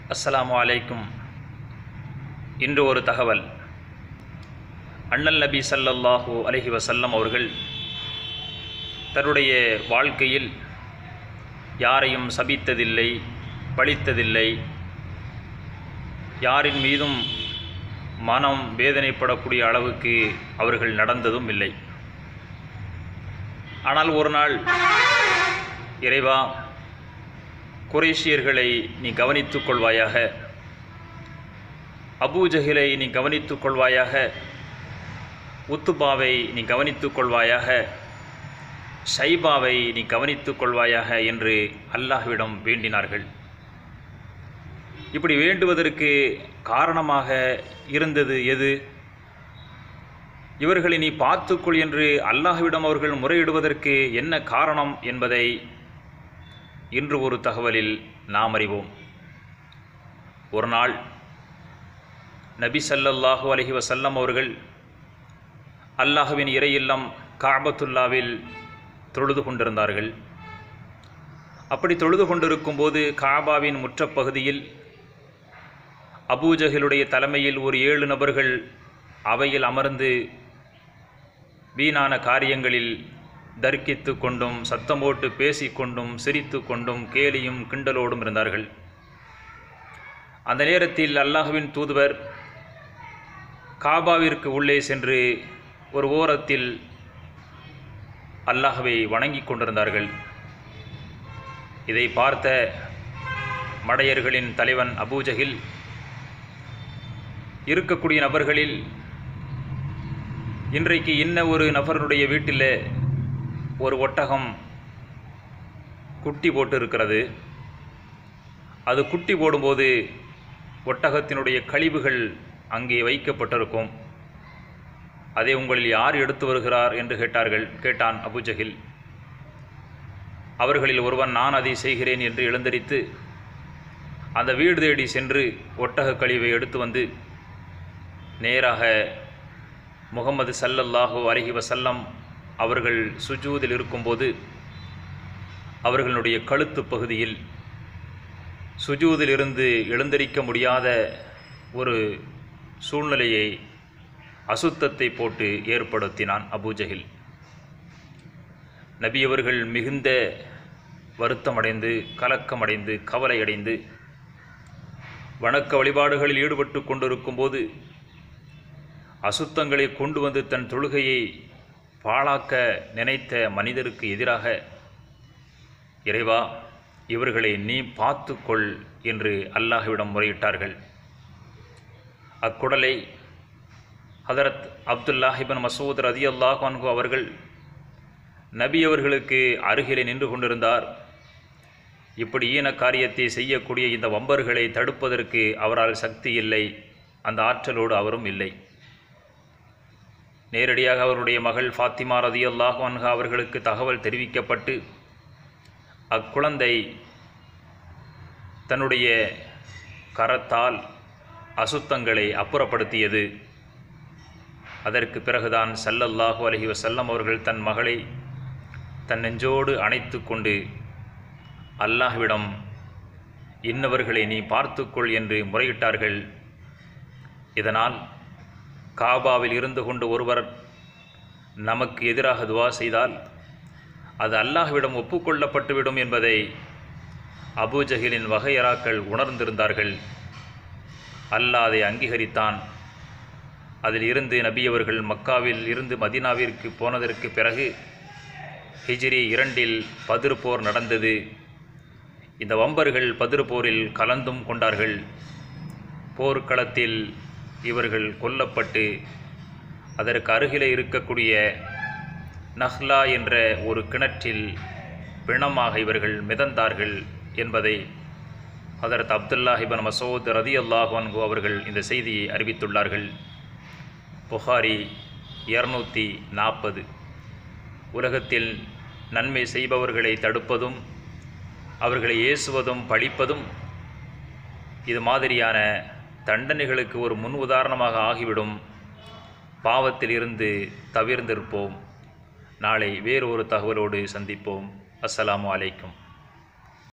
அஸ்ஸலாமு அலைக்கும் இன்று ஒரு தகவல் அண்ணல் நபி ஸல்லல்லாஹு அலைஹி வஸல்லம் அவர்கள் தன்னுடைய வாழ்க்கையில் யாரையும் சபித்ததில்லை பழித்ததில்லை யாரின் மீதும் மனம் வேதனைப்படக்கூடிய அளவுக்கு அவர்கள் நடந்ததும் இல்லை ஆனால் ஒரு நாள் இறைவா குறைஷியர்களை நீ கவனித்துக் கொள்வாயாக அபூஜஹிலை நீ கவனித்துக் கொள்வாயாக உத்துபாவை நீ கவனித்துக் கொள்வாயாக ஷைபாவை நீ கவனித்துக் கொள்வாயாக என்று அல்லாஹ்விடம் வேண்டினார்கள் இப்படி வேண்டுவதற்கு காரணமாக இருந்தது எது இவர்களை நீ பார்த்துக்கொள் என்று அல்லாஹ்விடம் அவர்கள் முறையிடுவதற்கு என்ன காரணம் என்பதை இன்று ஒரு தகவலில் நாம் அறிவோம் ஒரு நாள் நபி ஸல்லல்லாஹு அலைஹி வஸல்லம் அவர்கள் அல்லாஹுவின் இறை இல்லம் காபத்துல்லாவில் தொழுது கொண்டிருந்தார்கள் அப்படி தொழுது கொண்டிருக்கும்போது காபாவின் முற்றப்பகுதியில் அபூஜஹிலுடைய தலைமையில் ஒரு ஏழு நபர்கள் அவையில் அமர்ந்து வீணான காரியங்களில் தர்க்கித்து கொண்டும் சத்தம் போட்டு பேசிக்கொண்டும் சிரித்து கொண்டும் கேலியும் கிண்டலோடும் இருந்தார்கள் அந்த நேரத்தில் அல்லாஹுவின் தூதுவர் காபாவிற்கு உள்ளே சென்று ஒரு ஓரத்தில் அல்லாஹுவை வணங்கிக் கொண்டிருந்தார்கள் இதை பார்த்த மடையர்களின் தலைவன் அபூஜகில் இருக்கக்கூடிய நபர்களில் இன்றைக்கு இன்ன ஒரு நபருடைய வீட்டில் ஒரு ஒட்டகம் குட்டி போட்டு இருக்கிறது அது குட்டி போடும்போது ஒட்டகத்தினுடைய கழிவுகள் அங்கே வைக்கப்பட்டிருக்கும் அதை உங்களில் யார் எடுத்து வருகிறார் என்று கேட்டார்கள் கேட்டான் அபுஜஹில் அவர்களில் ஒருவன் நான் அதை செய்கிறேன் என்று எழுந்தரித்து அந்த வீடு தேடி சென்று ஒட்டக கழிவை எடுத்து வந்து நேராக முகமது சல்லல்லாஹு அலஹி வசல்லம் அவர்கள் சுஜூதில் இருக்கும்போது அவர்களுடைய கழுத்து பகுதியில் சுஜூதிலிருந்து எழுந்தரிக்க முடியாத ஒரு சூழ்நிலையை அசுத்தத்தை போட்டு ஏற்படுத்தினான் அபூஜஹில் நபியவர்கள் மிகுந்த வருத்தமடைந்து கலக்கமடைந்து கவலையடைந்து வணக்க வழிபாடுகளில் ஈடுபட்டு கொண்டிருக்கும்போது அசுத்தங்களை கொண்டு வந்து தன் தொழுகையை பாழாக்க நினைத்த மனிதருக்கு எதிராக இறைவா இவர்களை நீ பார்த்துக்கொள் என்று அல்லாஹ்விடம் முறையிட்டார்கள் அக்குடலை ஹதரத் அப்துல்லாஹிபன் மசூத் ரதி அல்லாஹான்கு அவர்கள் நபி அவர்களுக்கு அருகிலே நின்று கொண்டிருந்தார் இப்படி ஈன காரியத்தை செய்யக்கூடிய இந்த வம்பர்களை தடுப்பதற்கு அவரால் சக்தி இல்லை அந்த ஆற்றலோடு அவரும் இல்லை நேரடியாக அவருடைய மகள் ஃபாத்திமா ரதி அல்லாஹான்ஹா அவர்களுக்கு தகவல் தெரிவிக்கப்பட்டு அக்குழந்தை தன்னுடைய கரத்தால் அசுத்தங்களை அப்புறப்படுத்தியது அதற்கு பிறகுதான் சல்லல்லாஹு அலஹி வசல்லம் அவர்கள் தன் மகளை தன் நெஞ்சோடு அணைத்து கொண்டு அல்லாஹ்விடம் இன்னவர்களை நீ பார்த்துக்கொள் என்று முறையிட்டார்கள் இதனால் காபாவில் இருந்து கொண்டு ஒருவர் நமக்கு எதிராக துவா செய்தால் அது அல்லாஹ்விடம் ஒப்புக்கொள்ளப்பட்டுவிடும் என்பதை அபூஜஹிலின் வகையராக்கள் உணர்ந்திருந்தார்கள் அல்லாஹ் அதை அங்கீகரித்தான் அதில் இருந்து நபியவர்கள் மக்காவில் இருந்து மதினாவிற்கு போனதற்கு பிறகு ஹிஜ்ரி இரண்டில் பதிர் போர் நடந்தது இந்த வம்பர்கள் பதிர் போரில் கலந்தும் கொண்டார்கள் போர்க்களத்தில் இவர்கள் கொல்லப்பட்டு அதற்கு அருகிலே இருக்கக்கூடிய நஹ்லா என்ற ஒரு கிணற்றில் பிணமாக இவர்கள் மிதந்தார்கள் என்பதை ஹதரத் அப்துல்லாஹிபன் மசூத் ரதி அல்லாஹான்கு அவர்கள் இந்த செய்தியை அறிவித்துள்ளார்கள் புகாரி இரநூத்தி நாற்பது உலகத்தில் நன்மை செய்பவர்களை தடுப்பதும் அவர்களை ஏசுவதும் பழிப்பதும் இது மாதிரியான தண்டனைகளுக்கு ஒரு முன் உதாரணமாக ஆகிவிடும் பாவத்தில் இருந்து தவிர்ந்திருப்போம் நாளை வேறு ஒரு தகவலோடு சந்திப்போம் அஸ்ஸலாமு அலைக்கும்